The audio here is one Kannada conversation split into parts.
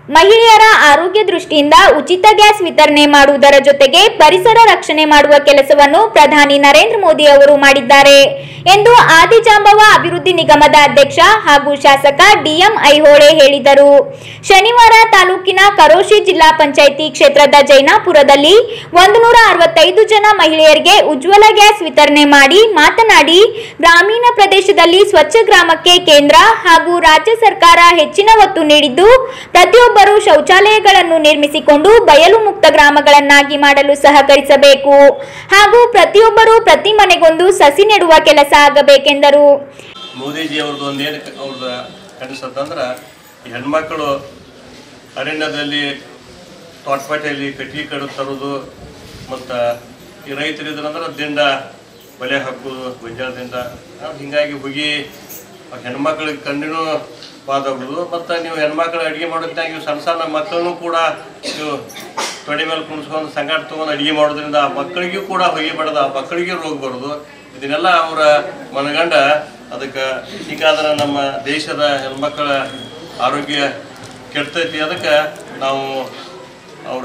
ಮಹಿಳೆಯರ ಆರೋಗ್ಯ ದೃಷ್ಟಿಯಿಂದ ಉಚಿತ ಗ್ಯಾಸ್ ವಿತರಣೆ ಮಾಡುವುದರ ಜೊತೆಗೆ ಪರಿಸರ ರಕ್ಷಣೆ ಮಾಡುವ ಕೆಲಸವನ್ನು ಪ್ರಧಾನಿ ನರೇಂದ್ರ ಮೋದಿ ಅವರು ಮಾಡಿದ್ದಾರೆ ಎಂದು ಆದಿಜಾಂಬವ ಅಭಿವೃದ್ಧಿ ನಿಗಮದ ಅಧ್ಯಕ್ಷ ಹಾಗೂ ಶಾಸಕ ಡಿಎಂ ಐಹೊಳೆ ಹೇಳಿದರು ಶನಿವಾರ ತಾಲೂಕಿನ ಕರೋಶಿ ಜಿಲ್ಲಾ ಪಂಚಾಯಿತಿ ಕ್ಷೇತ್ರದ ಜೈನಾಪುರದಲ್ಲಿ ಒಂದು ನೂರ ಅರವತ್ತೈದು ಜನ ಮಹಿಳೆಯರಿಗೆ ಉಜ್ವಲ ಗ್ಯಾಸ್ ವಿತರಣೆ ಮಾಡಿ ಮಾತನಾಡಿ ಗ್ರಾಮೀಣ ಪ್ರದೇಶದಲ್ಲಿ ಸ್ವಚ್ಛ ಗ್ರಾಮಕ್ಕೆ ಕೇಂದ್ರ ಹಾಗೂ ರಾಜ್ಯ ಸರ್ಕಾರ ಹೆಚ್ಚಿನ ಒತ್ತು ನೀಡಿದ್ದು ಪ್ರತಿಯೊಬ್ಬರು ಶೌಚಾಲಯಗಳನ್ನು ನಿರ್ಮಿಸಿಕೊಂಡು ಬಯಲು ಮುಕ್ತ ಗ್ರಾಮಗಳನ್ನಾಗಿ ಮಾಡಲು ಸಹಕರಿಸಬೇಕು ಹಾಗೂ ಪ್ರತಿಯೊಬ್ಬರು ಪ್ರತಿ ಮನೆಗೊಂದು ಸಸಿ ನೆಡುವ ಕೆಲಸ ಆಗಬೇಕೆಂದರು ಮೋದಿಜಿ ಅವ್ರದ್ದು ಒಂದು ಏನು ಅವ್ರದ್ದು ಕನಸತ್ತಂದ್ರೆ ಈ ಹೆಣ್ಮಕ್ಳು ಅರಣ್ಯದಲ್ಲಿ ತೋಟಪಾಟೆಯಲ್ಲಿ ಕಟ್ಟಿಗೆ ಕಡು ತರೋದು ಮತ್ತು ಈ ರೈತರು ಇದ್ರಂದ್ರೆ ದಿಂಡ ಬಲೆ ಹಾಕೋದು ಗೊಂಜಾಳದಿಂದ ಹೀಗಾಗಿ ಹೋಗಿ ಆ ಹೆಣ್ಮಕ್ಳಿಗೆ ಕಣ್ಣಿನೂ ಬಾದಾಗೋದು ಮತ್ತು ನೀವು ಹೆಣ್ಮಕ್ಳು ಅಡುಗೆ ಮಾಡೋದ್ನಾಗ ನೀವು ಸಣ್ಣ ಸಣ್ಣ ಮಕ್ಕಳನ್ನು ಕೂಡ ನೀವು ತೊಡೆ ಮೇಲೆ ಕುಣಿಸ್ಕೊಂಡು ಸಂಗಾಟ ತೊಗೊಂಡು ಅಡುಗೆ ಮಾಡೋದ್ರಿಂದ ಆ ಮಕ್ಕಳಿಗೂ ಕೂಡ ಹೊಗೆ ಬಡದು ಆ ಮಕ್ಕಳಿಗೂ ರೋಗ ಬರೋದು ಇದನ್ನೆಲ್ಲ ಅವರ ಮನಗಂಡ ಅದಕ್ಕೆ ಹೀಗಾದ್ರೆ ನಮ್ಮ ದೇಶದ ಹೆಣ್ಮಕ್ಕಳ ಆರೋಗ್ಯ ಕೆಡ್ತೈತಿ ಅದಕ್ಕೆ ನಾವು ಅವರ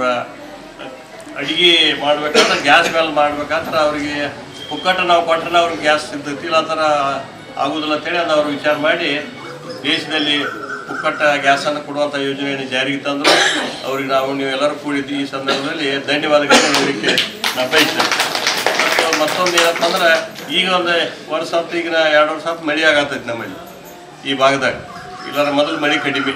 ಅಡಿಗೆ ಮಾಡ್ಬೇಕಾದ್ರೆ ಗ್ಯಾಸ್ ಮೇಲೆ ಮಾಡ್ಬೇಕಾದ್ರೆ ಅವ್ರಿಗೆ ಪುಕ್ಕಟ ನಾವು ಕೊಟ್ಟರೆ ಅವ್ರಿಗೆ ಗ್ಯಾಸ್ ಸಿಗ್ತೈತಿ ಇಲ್ಲ ಆ ಥರ ಆಗುದಿಲ್ಲ ಅಂತೇಳಿ ಅದು ಅವ್ರು ವಿಚಾರ ಮಾಡಿ ದೇಶದಲ್ಲಿ ಪುಕ್ಕಟ ಗ್ಯಾಸನ್ನು ಕೊಡುವಂಥ ಯೋಜನೆಯನ್ನು ಜಾರಿಗೆ ತಂದರು ಅವ್ರಿಗೆ ನಾವು ನೀವೆಲ್ಲರೂ ಕೂಡಿದ್ದು ಈ ಸಂದರ್ಭದಲ್ಲಿ ಧನ್ಯವಾದಗಳನ್ನು ನೀಡಲಿಕ್ಕೆ ನಾನು ಬಯಸ್ತೇನೆ ಮತ್ತು ಮತ್ತೊಂದು ಏನಪ್ಪ ಅಂದ್ರೆ ಈಗ ಒಂದು ವರ್ಷ ಅಂತ ಈಗ ಎರಡು ವರ್ಷ ಅಂತ ಮಳೆ ಆಗತ್ತೈತಿ ನಮ್ಮಲ್ಲಿ ಈ ಭಾಗದಾಗ ಇಲ್ಲಾರ ಮೊದಲು ಮಳೆ ಕಡಿಮೆ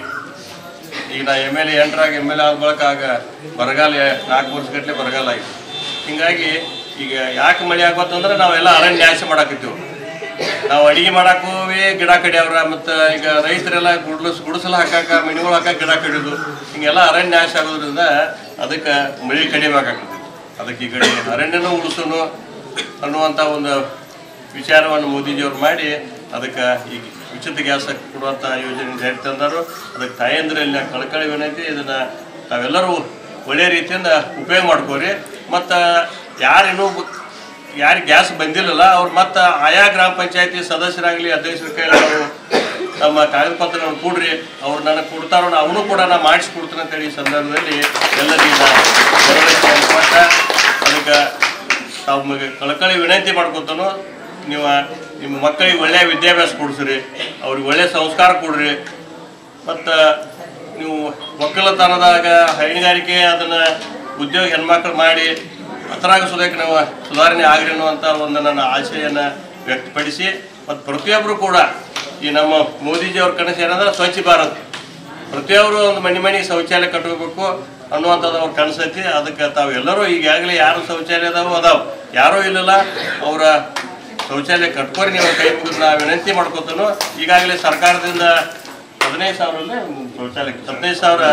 ಈಗ ನಾ ಎಮ್ ಎಲ್ ಎ ಎಂಟ್ರಾಗ ಎಮ್ ಎಲ್ ಎ ಆದ ಬಳಿಕ ಆಗ ಬರಗಾಲ ನಾಲ್ಕು ವರ್ಷ ಗಟ್ಟಲೆ ಬರಗಾಲ ಆಗಿದೆ ಹಿಂಗಾಗಿ ಈಗ ಯಾಕೆ ಮಳೆ ಆಗೋತ್ತಂದ್ರೆ ನಾವೆಲ್ಲ ಅರಣ್ಯ ನ್ಯಾಸ ಮಾಡಾಕತ್ತೀವಿ ನಾವು ಅಡಿಗೆ ಮಾಡಾಕೋವಿ ಗಿಡ ಕಡಿಯವ್ರ ಮತ್ತು ಈಗ ರೈತರೆಲ್ಲ ಗುಡ್ಲಸ್ ಗುಡಿಸಲು ಹಾಕಾಕ ಮಣಿಗಳು ಹಾಕಕ್ಕೆ ಗಿಡ ಕಡಿಯೋದು ಹಿಂಗೆಲ್ಲ ಅರಣ್ಯ ನಾಶ ಆಗೋದ್ರಿಂದ ಅದಕ್ಕೆ ಮಳೆ ಕಡಿಮೆ ಆಗಾಕತ್ತೈತಿ ಅದಕ್ಕೆ ಈ ಕಡೆ ಅರಣ್ಯನೂ ಉಳಿಸೋನು ಅನ್ನುವಂಥ ಒಂದು ವಿಚಾರವನ್ನು ಮೋದಿಜಿಯವ್ರು ಮಾಡಿ ಅದಕ್ಕೆ ಈಗ ಉಚಿತ ಗ್ಯಾಸ್ ಕೊಡುವಂಥ ಯೋಜನೆ ಜಾರಿ ತಂದರು ಅದಕ್ಕೆ ತಾಯಂದ್ರಲ್ಲಿ ಕಳಕಳಿ ವಿನಂತಿ ಇದನ್ನು ತಾವೆಲ್ಲರೂ ಒಳ್ಳೆಯ ರೀತಿಯಿಂದ ಉಪಯೋಗ ಮಾಡ್ಕೋರಿ ಮತ್ತು ಯಾರೇನು ಯಾರಿಗೆ ಗ್ಯಾಸ್ ಬಂದಿಲ್ಲಲ್ಲ ಅವ್ರು ಮತ್ತೆ ಆಯಾ ಗ್ರಾಮ ಪಂಚಾಯತಿ ಸದಸ್ಯರಾಗಲಿ ಅಧ್ಯಕ್ಷರ ಕೈಲಿ ಅವರು ನಮ್ಮ ಕಾಗದ ಪತ್ರಗಳನ್ನು ಕೊಡ್ರಿ ಅವ್ರು ನನಗೆ ಕೊಡ್ತಾರೋ ಅವನು ಕೂಡ ನಾನು ಮಾಡಿಸ್ಕೊಡ್ತೀನಿ ಅಂತೇಳಿ ಈ ಸಂದರ್ಭದಲ್ಲಿ ಎಲ್ಲರಿಗೂ ನಾನು ಭರವಸೆ ಕೊಟ್ಟ ಅದಕ್ಕೆ ತಮಗೆ ಕಳಕಳಿ ವಿನಂತಿ ಮಾಡ್ಕೊತಾನು ನೀವು ನಿಮ್ಮ ಮಕ್ಕಳಿಗೆ ಒಳ್ಳೆಯ ವಿದ್ಯಾಭ್ಯಾಸ ಕೊಡಿಸ್ರಿ ಅವ್ರಿಗೆ ಒಳ್ಳೆಯ ಸಂಸ್ಕಾರ ಕೊಡ್ರಿ ಮತ್ತು ನೀವು ಒಕ್ಕಲತನದಾಗ ಹೈನುಗಾರಿಕೆ ಅದನ್ನು ಉದ್ಯೋಗ ಹೆಣ್ಮಕ್ಳು ಮಾಡಿ ಅದರಾಗ ಸುಧಾಕ ನಾವು ಸುಧಾರಣೆ ಆಗ್ರಿ ಅನ್ನುವಂಥ ಒಂದು ನನ್ನ ಆಶೆಯನ್ನು ವ್ಯಕ್ತಪಡಿಸಿ ಮತ್ತು ಪ್ರತಿಯೊಬ್ಬರು ಕೂಡ ಈ ನಮ್ಮ ಮೋದಿಜಿಯವ್ರ ಕನಸು ಏನಂದ್ರೆ ಸ್ವಚ್ಛ ಭಾರತ್ ಪ್ರತಿಯೊಬ್ಬರು ಒಂದು ಮನೆ ಮನೆಗೆ ಶೌಚಾಲಯ ಕಟ್ಕೋಬೇಕು ಅನ್ನುವಂಥದ್ದು ಅವ್ರ ಕನಸೈತಿ ಅದಕ್ಕೆ ತಾವು ಎಲ್ಲರೂ ಈಗಾಗಲೇ ಯಾರು ಶೌಚಾಲಯ ಅದಾವ ಅದಾವ ಯಾರೂ ಇಲ್ಲಲ್ಲ ಅವರ ಶೌಚಾಲಯ ಕಟ್ಕೋರಿ ನೀವು ಕೈ ಮುಗಿದು ನಾ ವಿನಂತಿ ಮಾಡ್ಕೊತಾನು ಈಗಾಗಲೇ ಸರ್ಕಾರದಿಂದ ಹದಿನೈದು ಸಾವಿರ ಶೌಚಾಲಯಕ್ಕೆ ಹದಿನೈದು ಸಾವಿರ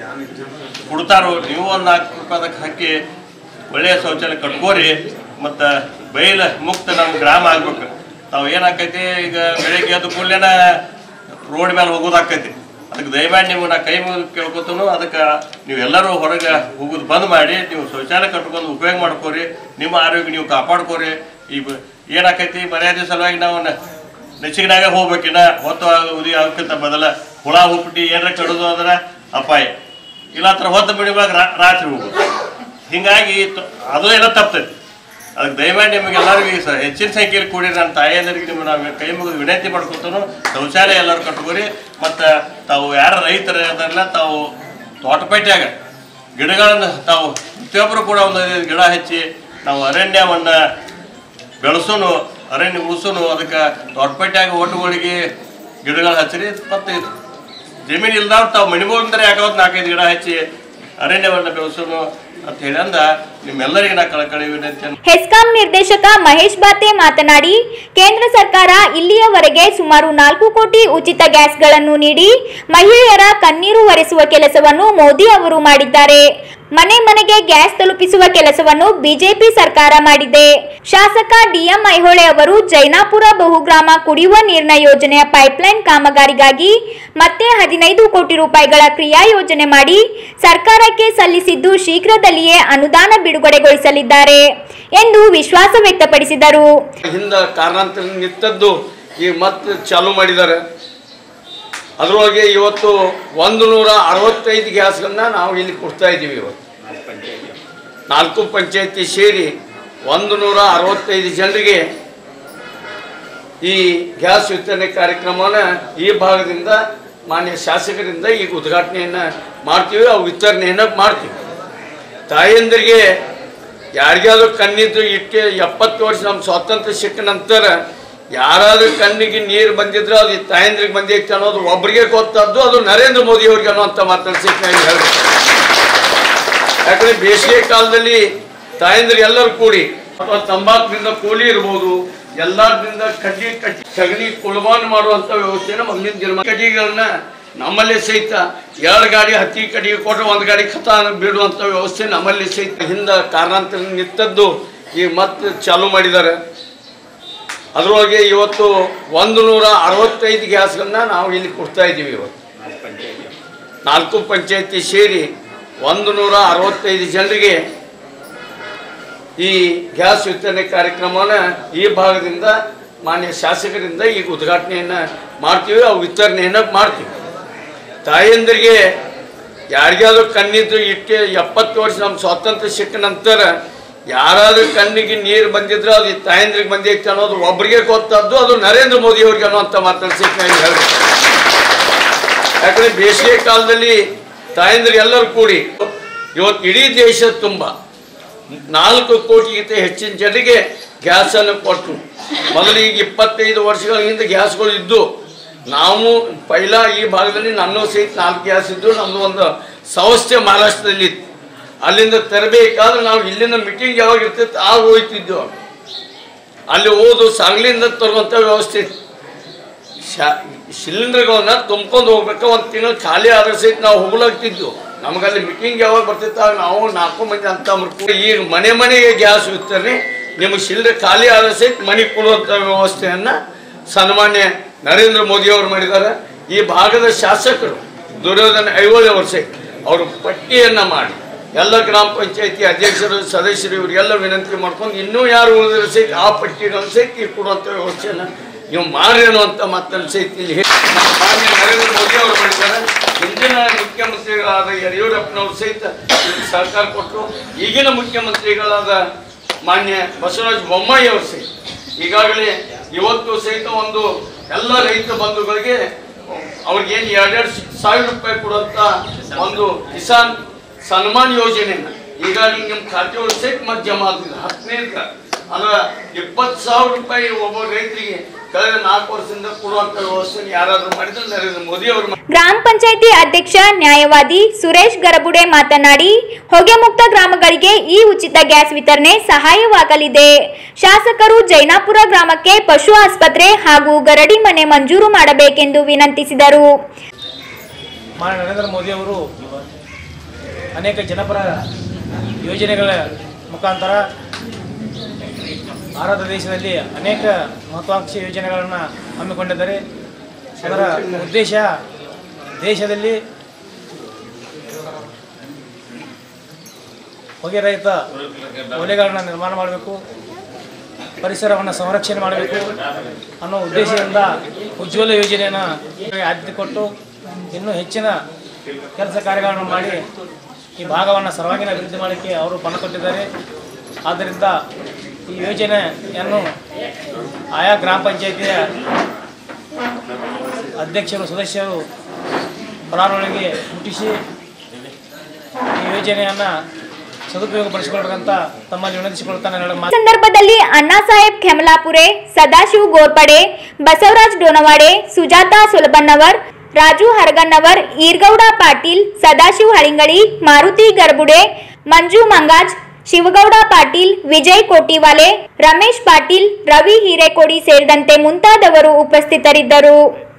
ಕೊಡ್ತಾರೋ ನೀವು ಒಂದು ನಾಲ್ಕು ರೂಪಾಯಿ ಅದಕ್ಕೆ ಹಾಕಿ ಒಳ್ಳೆಯ ಶೌಚಾಲಯ ಕಟ್ಕೋರಿ ಮತ್ತು ಬಯಲು ಮುಕ್ತ ನಮ್ಮ ಗ್ರಾಮ ಆಗ್ಬೇಕು ನಾವು ಏನಾಕೈತಿ ಈಗ ಬೆಳಿಗ್ಗೆ ಎದ್ದು ಕೂಡಲೇನ ರೋಡ್ ಮೇಲೆ ಹೋಗೋದಾಕೈತಿ ಅದಕ್ಕೆ ದಯಮಾಡಿ ನೀವು ನಾ ಕೈ ಮುಗಿದು ಕೇಳ್ಕೊತನು ಅದಕ್ಕೆ ನೀವೆಲ್ಲರೂ ಹೊರಗೆ ಹೋಗೋದು ಬಂದ್ ಮಾಡಿ ನೀವು ಶೌಚಾಲಯ ಕಟ್ಕೊಂಡು ಉಪಯೋಗ ಮಾಡ್ಕೋರಿ ನಿಮ್ಮ ಆರೋಗ್ಯ ನೀವು ಕಾಪಾಡ್ಕೋರಿ ಈ ಬ- ಏನಾಕೈತಿ ಮರ್ಯಾದೆ ಸಲುವಾಗಿ ನಾವು ನ- ನಚಿಗಿನಾಗ ಹೋಗ್ಬೇಕಿನ ಹೊತ್ತು ಆಗ- ಉದಿ ಆಗಕ್ಕಿಂತ ಮೊದಲ ಹುಳ ಹುಪ್ಪಟಿ ಏನಾರ ಕಡೋದು ಅಂದ್ರೆ ಅಪಾಯ ಇಲ್ಲ ಹತ್ರ ಹೊತ್ತು ಬಿಡಿವಾಗ ರಾತ್ರಿ ಹೋಗೋದು ಹಿಂಗಾಗಿ ತ- ಅದು ಎಲ್ಲ ತಪ್ತೈತಿ ಅದಕ್ಕೆ ದಯಮಾಡಿ ನಿಮಗೆ ಎಲ್ಲರಿಗೂ ಸ ಹೆಚ್ಚಿನ ಸಂಖ್ಯೆಯಲ್ಲಿ ಕೂಡಿ ನನ್ನ ತಾಯಿಯಂದರಿಗೆ ನಿಮ್ಮ ನಾವು ಕೈ ಮುಗಿದು ವಿನಂತಿ ಮಾಡ್ಕೊತಾನು ಶೌಚಾಲಯ ಎಲ್ಲರೂ ಕಟ್ಕೋರಿ ಮತ್ತು ತಾವು ಯಾರ ರೈತರು ಅದೆಲ್ಲ ತಾವು ತೋಟಪೇಟೆಯಾಗ ಗಿಡಗಳನ್ನು ತಾವು ಪ್ರತಿಯೊಬ್ಬರು ಕೂಡ ಒಂದು ಗಿಡ ಹಚ್ಚಿ ನಾವು ಅರಣ್ಯವನ್ನು ಬೆಳೆಸೋನು ಅರಣ್ಯ ಉಳಿಸೋನು ಅದಕ್ಕೆ ದೊಡ್ಡಪೇಟೆಯಾಗ ಒಟ್ಟುಗಳಿಗೆ ಗಿಡಗಳು ಹಚ್ಚಿರಿ ಮತ್ತು ಜಮೀನು ಇಲ್ದವ್ರು ತಾವು ಮಣಿಗೋದ್ರೆ ಯಾಕವತ್ತು ನಾಲ್ಕೈದು ಗಿಡ ಹಚ್ಚಿ ಅರಣ್ಯವನ್ನು ಬೆಳೆಸೋನು ಅಂತ ಹೇಳಿ ಅಂದ ನಿಮ್ಮೆಲ್ಲರಿಗೆ ನಾ ಕಳಕಳಿ ವಿನಂತಿ ಹೆಸ್ಕಾಂ ನಿರ್ದೇಶಕ ಮಹೇಶ್ ಬಾತೆ ಮಾತನಾಡಿ ಕೇಂದ್ರ ಸರ್ಕಾರ ಇಲ್ಲಿಯವರೆಗೆ ಸುಮಾರು ನಾಲ್ಕು ಕೋಟಿ ಉಚಿತ ಗ್ಯಾಸ್ಗಳನ್ನು ನೀಡಿ ಮಹಿಳೆಯರ ಕಣ್ಣೀರು ಒರೆಸುವ ಕೆಲಸವನ್ನು ಮೋದಿ ಅವರು ಮಾಡಿದ್ದಾರೆ ಮನೆ ಮನೆಗೆ ಗ್ಯಾಸ್ ತಲುಪಿಸುವ ಕೆಲಸವನ್ನು ಬಿಜೆಪಿ ಸರ್ಕಾರ ಮಾಡಿದೆ ಶಾಸಕ ಡಿಎಂ ಐಹೊಳೆ ಅವರು ಜೈನಾಪುರ ಬಹುಗ್ರಾಮ ಕುಡಿಯುವ ನೀರಿನ ಯೋಜನೆಯ ಪೈಪ್ಲೈನ್ ಕಾಮಗಾರಿಗಾಗಿ ಮತ್ತೆ ಹದಿನೈದು ಕೋಟಿ ರೂಪಾಯಿಗಳ ಕ್ರಿಯಾ ಯೋಜನೆ ಮಾಡಿ ಸರ್ಕಾರಕ್ಕೆ ಸಲ್ಲಿಸಿದ್ದು ಶೀಘ್ರದಲ್ಲಿಯೇ ಅನುದಾನ ಬಿಡುಗಡೆಗೊಳಿಸಲಿದ್ದಾರೆ ಎಂದು ವಿಶ್ವಾಸ ವ್ಯಕ್ತಪಡಿಸಿದರು ಹಿಂದ ಕಾರಣಾಂತರ ನಿಂತದ್ದು ಈಗ ಮತ್ತೆ ಚಾಲು ಮಾಡಿದ್ದಾರೆ ಅದರೊಳಗೆ ಇವತ್ತು ಒಂದು ನೂರ ಅರವತ್ತೈದು ಗ್ಯಾಸ್ಗಳನ್ನ ನಾವು ಇಲ್ಲಿ ಕೊಡ್ತಾ ಇದ್ದೀವಿ ಇವತ್ತು ನಾಲ್ಕು ಪಂಚಾಯತಿ ಸೇರಿ ಒಂದು ನೂರ ಅರವತ್ತೈದು ಜನರಿಗೆ ಈ ಗ್ಯಾಸ್ ವಿತರಣೆ ಕಾರ್ಯಕ್ರಮವನ್ನು ಈ ಭಾಗದಿಂದ ಮಾನ್ಯ ಶಾಸಕರಿಂದ ಈಗ ಉದ್ಘಾಟನೆಯನ್ನು ಮಾಡ್ತೀವಿ ಅವು ವಿತರಣೆಯನ್ನು ಮಾಡ್ತೀವಿ ತಾಯಂದಿರಿಗೆ ಯಾರಿಗಾದ್ರೂ ಕಣ್ಣಿದ್ದು ಇಟ್ಟು ಎಪ್ಪತ್ತು ವರ್ಷ ನಮ್ಮ ಸ್ವಾತಂತ್ರ್ಯ ಸಿಕ್ಕ ನಂತರ ಯಾರಾದ್ರೂ ಕಣ್ಣಿಗೆ ನೀರು ಬಂದಿದ್ರೆ ಅದು ಈ ತಾಯಂದ್ರಿಗೆ ಬಂದೈತೆ ಅನ್ನೋದು ಒಬ್ಬರಿಗೆ ಗೊತ್ತಾದ್ದು ಅದು ನರೇಂದ್ರ ಮೋದಿ ಅವ್ರಿಗೆ ಅನ್ನೋಂಥ ಮಾತನ್ನು ಸಿಕ್ಕ ನಾನು ಹೇಳ್ಬೇಕು ಯಾಕಂದ್ರೆ ಬೇಸಿಗೆ ಕಾಲದಲ್ಲಿ ತಾಯಂದಿರು ಎಲ್ಲರೂ ಕೂಡಿ ಅಥವಾ ತಂಬಾಕಿನಿಂದ ಕೂಲಿ ಇರ್ಬೋದು ಎಲ್ಲರಿಂದ ಕಡ್ಡಿ ಕಟ್ಟಿ ಸಗಣಿ ಕುಳಬಾನ್ ಮಾಡುವಂತ ವ್ಯವಸ್ಥೆನ ಮೊದಲಿನ ದಿನ ಕಡ್ಡಿಗಳನ್ನ ನಮ್ಮಲ್ಲಿ ಸಹಿತ ಎರಡು ಗಾಡಿ ಹತ್ತಿ ಕಟ್ಟಿಗೆ ಕೊಟ್ಟರೆ ಒಂದು ಗಾಡಿ ಖತ ಬಿಡುವಂಥ ವ್ಯವಸ್ಥೆ ನಮ್ಮಲ್ಲಿ ಸಹಿತ ಹಿಂದೆ ಕಾರಣಾಂತರ ನಿಂತದ್ದು ಈಗ ಮತ್ತೆ ಚಾಲು ಮಾಡಿದ್ದಾರೆ ಅದರೊಳಗೆ ಇವತ್ತು ಒಂದು ನೂರ ಅರವತ್ತೈದು ಗ್ಯಾಸ್ಗಳನ್ನ ನಾವು ಇಲ್ಲಿ ಕೊಡ್ತಾ ಇದ್ದೀವಿ ಇವತ್ತು ನಾಲ್ಕು ಪಂಚಾಯತಿ ಸೇರಿ ಒಂದು ನೂರ ಅರವತ್ತೈದು ಜನರಿಗೆ ಈ ಗ್ಯಾಸ್ ವಿತರಣೆ ಕಾರ್ಯಕ್ರಮವನ್ನು ಈ ಭಾಗದಿಂದ ಮಾನ್ಯ ಶಾಸಕರಿಂದ ಈಗ ಉದ್ಘಾಟನೆಯನ್ನು ಮಾಡ್ತೀವಿ ಅವು ವಿತರಣೆಯನ್ನು ಮಾಡ್ತೀವಿ ತಾಯಂದಿರಿಗೆ ಯಾರಿಗಾದ್ರೂ ಕಣ್ಣಿದ್ದು ಇಟ್ಟು ಎಪ್ಪತ್ತು ವರ್ಷ ನಮ್ಮ ಸ್ವಾತಂತ್ರ್ಯ ಸಿಕ್ಕ ನಂತರ ಯಾರಾದ್ರೂ ಕಣ್ಣಿಗೆ ನೀರು ಬಂದಿದ್ರೆ ಅದು ಈ ತಾಯಂದ್ರಿಗೆ ಬಂದೈತೆ ಅನ್ನೋದು ಒಬ್ಬರಿಗೆ ಗೊತ್ತಾದ್ದು ಅದು ನರೇಂದ್ರ ಮೋದಿ ಅವ್ರಿಗೆ ಅನ್ನೋಂಥ ಮಾತನ್ನು ಸಿಕ್ಕ ನಾನು ಹೇಳ್ಬೇಕು ಯಾಕಂದ್ರೆ ಬೇಸಿಗೆ ಕಾಲದಲ್ಲಿ ತಾಯಂದಿರು ಎಲ್ಲರೂ ಕೂಡಿ ಇವತ್ತು ಇಡೀ ದೇಶ ತುಂಬ ನಾಲ್ಕು ಕೋಟಿಗಿಂತ ಹೆಚ್ಚಿನ ಜನರಿಗೆ ಗ್ಯಾಸನ್ನು ಕೊಟ್ಟು ಮೊದಲಿಗೆ ಇಪ್ಪತ್ತೈದು ವರ್ಷಗಳ ಹಿಂದೆ ಗ್ಯಾಸ್ಗಳು ಇದ್ದು ನಾವು ಪೈಲ ಈ ಭಾಗದಲ್ಲಿ ನನ್ನ ಸಹಿತ ನಾಲ್ಕು ಗ್ಯಾಸ್ ಇದ್ದು ನಮ್ಮದು ಒಂದು ಸಂಸ್ಥೆ ಮಹಾರಾಷ್ಟ್ರದಲ್ಲಿ ಇತ್ತು ಅಲ್ಲಿಂದ ತರಬೇಕಾದ್ರೆ ನಾವು ಇಲ್ಲಿಂದ ಮೀಟಿಂಗ್ ಯಾವಾಗ ಇರ್ತೈತೆ ಆಗ ಹೋಗ್ತಿದ್ದೆವು ಅಲ್ಲಿ ಹೋದು ಸಾಂಗ್ಲಿಂದ ತರುವಂಥ ವ್ಯವಸ್ಥೆ ಇತ್ತು ಶಾ ಸಿಲಿಂಡರ್ಗಳನ್ನ ತುಂಬ್ಕೊಂಡು ಹೋಗ್ಬೇಕು ಒಂದು ತಿಂಗಳು ಖಾಲಿ ಆದ್ರೆ ಸಹಿತ ನಾವು ಹೋಗ್ಲಾಗ್ತಿದ್ವು ನಮಗಲ್ಲಿ ಮೀಟಿಂಗ್ ಯಾವಾಗ ಬರ್ತಿತ್ತು ಆಗ ನಾವು ನಾಲ್ಕು ಮಂದಿ ಅಂತ ಮಾಡ್ಕೊಂಡು ಈಗ ಮನೆ ಮನೆಗೆ ಗ್ಯಾಸ್ ವಿತರಣೆ ನಿಮಗೆ ಸಿಲಿಂಡರ್ ಖಾಲಿ ಆದ್ರೆ ಸಹಿತ ಮನೆಗೆ ಕೊಡುವಂಥ ವ್ಯವಸ್ಥೆಯನ್ನು ಸನ್ಮಾನ್ಯ ನರೇಂದ್ರ ಮೋದಿ ಅವರು ಮಾಡಿದ್ದಾರೆ ಈ ಭಾಗದ ಶಾಸಕರು ದುರ್ಯೋಧನ ಐಹೊಳೆ ಅವರು ಸಹಿತ ಅವರು ಪಟ್ಟಿಯನ್ನು ಮಾಡಿ ಎಲ್ಲ ಗ್ರಾಮ ಪಂಚಾಯತಿ ಅಧ್ಯಕ್ಷರು ಸದಸ್ಯರು ಇವರಿಗೆಲ್ಲ ವಿನಂತಿ ಮಾಡ್ಕೊಂಡು ಇನ್ನೂ ಯಾರು ಉಳಿದ್ರೆ ಸಹಿತ ಆ ಪಟ್ಟಿಗಳನ್ನು ಸಹಿತ ಈಗ ಕೊಡುವಂಥ ವ್ಯವಸ್ಥೆಯನ್ನು ನೀವು ಮಾಡ್ರಿ ಅನ್ನುವಂಥ ಮಾತನ್ನು ಸಹಿತ ಇಲ್ಲಿ ಹೇಳಿ ನಮ್ಮ ಮಾನ್ಯ ನರೇಂದ್ರ ಮೋದಿ ಅವರು ಮಾಡಿದ್ದಾರೆ ಹಿಂದಿನ ಮುಖ್ಯಮಂತ್ರಿಗಳಾದ ಯಡಿಯೂರಪ್ಪನವರು ಸಹಿತ ಇದಕ್ಕೆ ಸಹಕಾರ ಕೊಟ್ಟರು ಈಗಿನ ಮುಖ್ಯಮಂತ್ರಿಗಳಾದ ಮಾನ್ಯ ಬಸವರಾಜ ಬೊಮ್ಮಾಯಿ ಅವರು ಸಹಿತ ಈಗಾಗಲೇ ಇವತ್ತು ಸಹಿತ ಒಂದು ಎಲ್ಲ ರೈತ ಬಂಧುಗಳಿಗೆ ಅವ್ರಿಗೇನು ಎರಡೆರಡು ಸಾವಿರ ರೂಪಾಯಿ ಕೊಡುವಂತ ಒಂದು ಕಿಸಾನ್ ಸನ್ಮಾನ್ ಯೋಜನೆಯನ್ನ ಈಗಾಗಲೇ ನಿಮ್ಮ ಖಾತೆ ಒಳಗೆ ಸಹಿತ ಮತ್ತೆ ಜಮಾ ಆಗ್ತಿದೆ ಹತ್ತನೇ ಅಂದ್ರೆ ಇಪ್ಪತ್ತು ಸಾವಿರ ರೂಪಾಯಿ ಒಬ್ಬ ರೈತರಿಗೆ ಕಳೆದ ನಾಲ್ಕು ವರ್ಷದಿಂದ ಕೊಡುವಂತ ವ್ಯವಸ್ಥೆ ಯಾರಾದ್ರೂ ಮಾಡಿದ್ರೆ ನರೇಂದ್ರ ಮೋದಿ ಅವರು ಗ್ರಾಮ ಪಂಚಾಯಿತಿ ಅಧ್ಯಕ್ಷ ನ್ಯಾಯವಾದಿ ಸುರೇಶ್ ಗರಬುಡೆ ಮಾತನಾಡಿ ಹೊಗೆ ಮುಕ್ತ ಗ್ರಾಮಗಳಿಗೆ ಈ ಉಚಿತ ಗ್ಯಾಸ್ ವಿತರಣೆ ಸಹಾಯವಾಗಲಿದೆ ಶಾಸಕರು ಜೈನಾಪುರ ಗ್ರಾಮಕ್ಕೆ ಪಶು ಆಸ್ಪತ್ರೆ ಹಾಗೂ ಗರಡಿ ಮನೆ ಮಂಜೂರು ಮಾಡಬೇಕೆಂದು ವಿನಂತಿಸಿದರು ಮಾನ್ಯ ನರೇಂದ್ರ ಮೋದಿ ಅವರು ಅನೇಕ ಜನಪರ ಯೋಜನೆಗಳ ಮುಖಾಂತರ ಭಾರತ ದೇಶದಲ್ಲಿ ಅನೇಕ ಮಹತ್ವಾಕಾಂಕ್ಷಿ ಯೋಜನೆಗಳನ್ನು ಹಮ್ಮಿಕೊಂಡಿದ್ದಾರೆ ಅದರ ಉದ್ದೇಶ ದೇಶದಲ್ಲಿ ಹೊಗೆ ರಹಿತ ಒಲೆಗಳನ್ನ ನಿರ್ಮಾಣ ಮಾಡಬೇಕು ಪರಿಸರವನ್ನು ಸಂರಕ್ಷಣೆ ಮಾಡಬೇಕು ಅನ್ನೋ ಉದ್ದೇಶದಿಂದ ಉಜ್ವಲ ಯೋಜನೆಯನ್ನು ಆದ್ಯತೆ ಕೊಟ್ಟು ಇನ್ನೂ ಹೆಚ್ಚಿನ ಕೆಲಸ ಕಾರ್ಯಗಳನ್ನು ಮಾಡಿ ಈ ಭಾಗವನ್ನು ಸರ್ವಾಂಗೀಣ ಅಭಿವೃದ್ಧಿ ಮಾಡಲಿಕ್ಕೆ ಅವರು ಪಣ ಕೊಟ್ಟಿದ್ದಾರೆ ಆದ್ದರಿಂದ ಈ ಯೋಜನೆಯನ್ನು ಆಯಾ ಗ್ರಾಮ ಪಂಚಾಯಿತಿಯ ಅಧ್ಯಕ್ಷರು ಸದಸ್ಯರು ಫಲಾನುಭವಿಗೆ ಮುಟ್ಟಿಸಿ ಈ ಯೋಜನೆಯನ್ನು ಸದುಪಯೋಗಪಡಿಸಿಕೊಳ್ಳಬೇಕಂತ ತಮ್ಮಲ್ಲಿ ವಿನಂತಿಸಿಕೊಳ್ತಾನೆ ಹೇಳಲು ಈ ಸಂದರ್ಭದಲ್ಲಿ ಅಣ್ಣಾ ಸಾಹೇಬ್ ಖೆಮಲಾಪುರೆ ಸದಾಶಿವ್ ಗೋರ್ಪಡೆ ಬಸವರಾಜ್ ಡೋನವಾಡೆ ಸುಜಾತಾ ಸುಲಭನ್ನವರ್ ರಾಜು ಹರಗನ್ನವರ್ ಈರ್ಗೌಡ ಪಾಟೀಲ್ ಸದಾಶಿವ್ ಹಳಿಂಗಳಿ ಮಾರುತಿ ಗರ್ಬುಡೆ ಮಂಜು ಮಂಗಾಜ್ ಶಿವಗೌಡ ಪಾಟೀಲ್ ವಿಜಯ್ ಕೋಟಿವಾಲೆ ರಮೇಶ್ ಪಾಟೀಲ್ ರವಿ ಹಿರೇಕೋಡಿ ಸೇರಿದಂತೆ ಮುಂತಾದವರು ಉಪಸ್ಥಿತರಿದ್ದರು